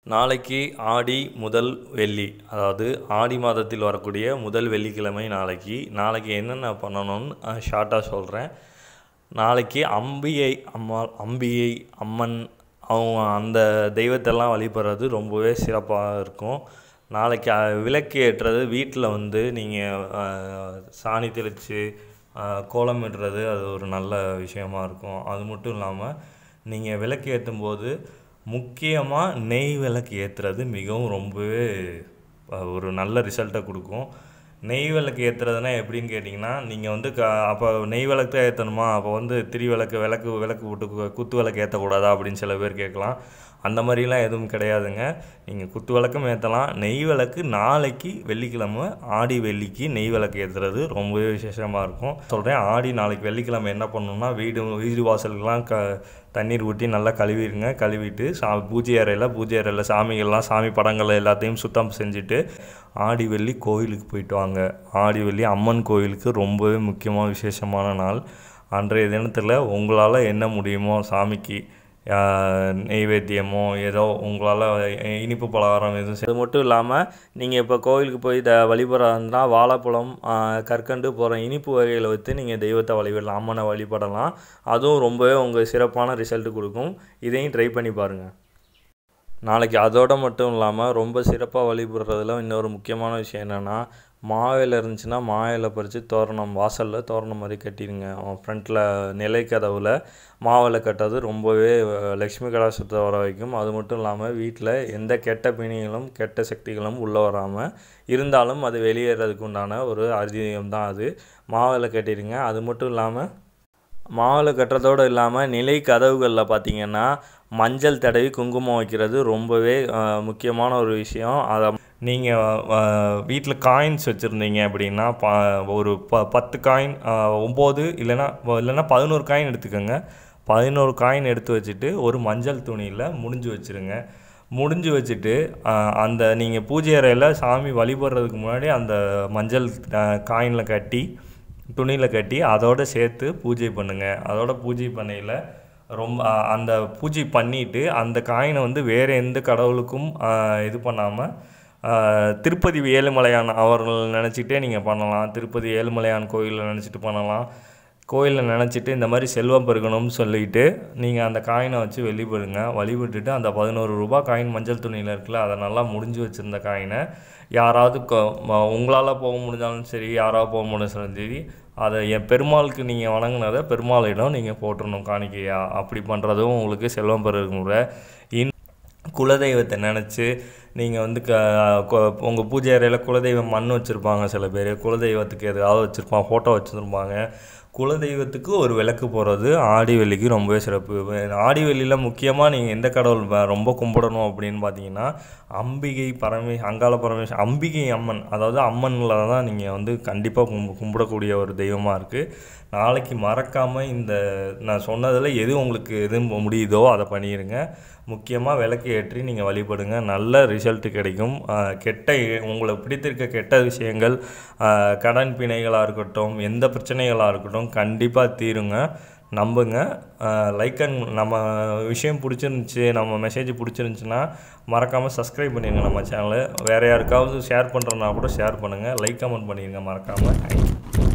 நாளைக்கு ஆடி முதல் வெள்ளி அதாவது ஆடி மாதத்தில் வரக்கூடிய முதல் வெள்ளிக்கிழமை நாளைக்கு நாளைக்கு என்னென்ன பண்ணணும்னு ஷார்ட்டாக சொல்கிறேன் நாளைக்கு அம்பிகை அம்மா அம்பிகை அம்மன் அவங்க அந்த தெய்வத்தெல்லாம் வழிபடுறது ரொம்பவே சிறப்பாக இருக்கும் நாளைக்கு அஹ், விளக்கு ஏற்றுறது வீட்டில் வந்து நீங்கள் சாணி தெளித்து கோலமிடுறது அது ஒரு நல்ல விஷயமா இருக்கும் அது மட்டும் இல்லாமல் நீங்கள் விளக்கு ஏற்றும் போது முக்கியமாக நெய் விளக்கு ஏற்றுறது மிகவும் ரொம்பவே அஹ், ஒரு நல்ல ரிசல்ட்டை கொடுக்கும் நெய் விளக்கு ஏற்றுறதுனா எப்படின்னு கேட்டிங்கன்னா நீங்கள் வந்து க அப்போ நெய் விளக்கு தான் ஏற்றணுமா அப்போ வந்து திரி விளக்கு விளக்கு விளக்கு போட்டு கு- குத்து விளக்கு ஏற்றக்கூடாதா அப்படின்னு சில பேர் கேட்கலாம் அந்த மாதிரிலாம் எதுவும் கிடையாதுங்க நீங்கள் குத்து விளக்கும் ஏற்றலாம் நெய் விளக்கு நாளைக்கு வெள்ளிக்கிழமை ஆடி வெள்ளிக்கு நெய் விளக்கு ஏற்றுறது ரொம்பவே விசேஷமாக இருக்கும் சொல்கிறேன் ஆடி நாளைக்கு வெள்ளிக்கிழமை என்ன பண்ணணும்னா வீடு வீடு வாசலுக்கெல்லாம் க தண்ணீர் ஊற்றி நல்லா கழுவிடுங்க கழுவிட்டு சா பூஜை அறையில் பூஜை அறையில் சாமிகள்லாம் சாமி படங்கள் எல்லாத்தையும் சுத்தம் செஞ்சுட்டு ஆடி வெள்ளி கோயிலுக்கு போயிட்டு வாங்க ஆடி வெள்ளி அம்மன் கோயிலுக்கு ரொம்பவே முக்கியமான விசேஷமான நாள் அன்றைய தினத்தில் உங்களால் என்ன முடியுமோ சாமிக்கு ஆஹ், நெய்வேத்தியமோ ஏதோ உங்களால் இனிப்பு பலகாரம் எதுவும் செய்- அது மட்டும் இல்லாமல் நீங்கள் இப்போ கோயிலுக்கு போய் த வழிபடுறதுனா வாழைப்பழம் ஆஹ், கற்கண்டு போகிற இனிப்பு வகைகளை வைத்து நீங்கள் தெய்வத்தை வழிபடலாம் அம்மனை வழிபடலாம் அதுவும் ரொம்பவே உங்களுக்கு சிறப்பான ரிசல்ட் கொடுக்கும் இதையும் ட்ரை பண்ணி பாருங்கள் நாளைக்கு அதோட மட்டும் இல்லாமல் ரொம்ப சிறப்பாக வழிபடுறதுல இன்னொரு முக்கியமான விஷயம் என்னென்னா மாவில இருந்துச்சுன்னா மாவில பறித்து தோரணம் வாசலில் தோரணம் மாதிரி கட்டிடுங்க அவன் ஃப்ரண்ட்டில் நிலை கதவில் மாவில கட்டுறது ரொம்பவே அஹ், லக்ஷ்மி கடாசத்தை வர வைக்கும் அது மட்டும் இல்லாமல் வீட்டில் எந்த கெட்ட பிணிகளும் கெட்ட சக்திகளும் உள்ளே வராமல் இருந்தாலும் அது வெளியேறதுக்கு உண்டான ஒரு அதிகம் தான் அது மாவில கட்டிடுங்க அது மட்டும் இல்லாமல் மாவில் கட்டுறதோடு இல்லாமல் நிலை கதவுகளில் பார்த்தீங்கன்னா மஞ்சள் தடவி குங்குமம் வைக்கிறது ரொம்பவே அஹ், முக்கியமான ஒரு விஷயம் அதை நீங்கள் வீட்டில் காயின்ஸ் வச்சுருந்தீங்க அப்படின்னா ப ஒரு ப பத்து காயின் ஒம்பது இல்லைன்னா இல்லைன்னா பதினோரு காயின் எடுத்துக்கோங்க பதினோரு காயின் எடுத்து வச்சுட்டு ஒரு மஞ்சள் துணியில் முடிஞ்சு வச்சுருங்க முடிஞ்சு வச்சுட்டு அஹ், அந்த நீங்கள் பூஜை அறையில் சாமி வழிபடுறதுக்கு முன்னாடி அந்த மஞ்சள் காயினில் கட்டி துணியில் கட்டி அதோட சேர்த்து பூஜை பண்ணுங்கள் அதோட பூஜை பண்ணையில் ரொம்ப அ- அந்த பூஜை பண்ணிட்டு அந்த காயினை வந்து வேறு எந்த கடவுளுக்கும் ஆ, இது பண்ணாமல் திருப்பதி ஏழுமலையான் அவர்கள் நினச்சிட்டே நீங்கள் பண்ணலாம் திருப்பதி ஏழுமலையான் கோயிலில் நினச்சிட்டு பண்ணலாம் கோயிலில் நினச்சிட்டு இந்த மாதிரி செல்வம் பெருகணும்னு சொல்லிட்டு நீங்கள் அந்த காயினை வச்சு வழிபடுங்க வழிபட்டுட்டு அந்த பதினோரு ரூபாய் காயின் மஞ்சள் துணியில் இருக்குல்ல அதை நல்லா முடிஞ்சு வச்சுருந்த காயினை யாராவது உங்களால் போக முடிஞ்சாலும் சரி யாராவது போக முடிஞ்சாலும் சரி அதை என் பெருமாளுக்கு நீங்கள் வணங்குனதை பெருமாளிடம் நீங்கள் போட்டுறணும் காணிக்கையா அப்படி பண்ணுறதும் உங்களுக்கு செல்வம் பெருகும் முறை இன் குலதெய்வத்தை நினச்சி நீங்கள் வந்து க உங்கள் பூஜை அறையில் குலதெய்வம் மண் வச்சுருப்பாங்க சில பேர் குலதெய்வத்துக்கு எதாவது வச்சுருப்பாங்க ஃபோட்டோ வச்சுருப்பாங்க குலதெய்வத்துக்கு ஒரு விளக்கு போடுறது ஆடி வெள்ளிக்கு ரொம்பவே சிறப்பு ஆடி வெள்ளியில் முக்கியமாக நீங்கள் எந்த கடவுள் வ- ரொம்ப கும்பிடணும் அப்படின்னு பார்த்தீங்கன்னா அம்பிகை பரமே அங்காள பரமேஸ்வரன் அம்பிகை அம்மன் அதாவது அம்மனில் தான் நீங்கள் வந்து கண்டிப்பாக கும் கும்பிடக்கூடிய ஒரு தெய்வமாக இருக்குது நாளைக்கு மறக்காமல் இந்த நான் சொன்னதில் எது உங்களுக்கு எது முடியுதோ அதை பண்ணிடுங்க முக்கியமாக விளக்கு ஏற்றி நீங்கள் வழிபடுங்க நல்ல ரிசல்ட் கிடைக்கும் ஆஹ் கெட்ட எ- உங்களுக்கு பிடித்திருக்க கெட்ட விஷயங்கள் ஆஹ் கடன் பிணைகளாக இருக்கட்டும் எந்த பிரச்சனைகளாக இருக்கட்டும் கண்டிப்பாக தீருங்க நம்புங்க லைக் அண்ட் நம்ம விஷயம் பிடிச்சிருந்துச்சி நம்ம மெசேஜ் பிடிச்சிருந்துச்சின்னா மறக்காமல் சப்ஸ்கிரைப் பண்ணிடுங்க நம்ம சேனலை வேறு யாருக்காவது ஷேர் பண்ணுறதுனா கூட ஷேர் பண்ணுங்கள் லைக் கமெண்ட் பண்ணிடுங்க மறக்காமல் தேங்க்யூ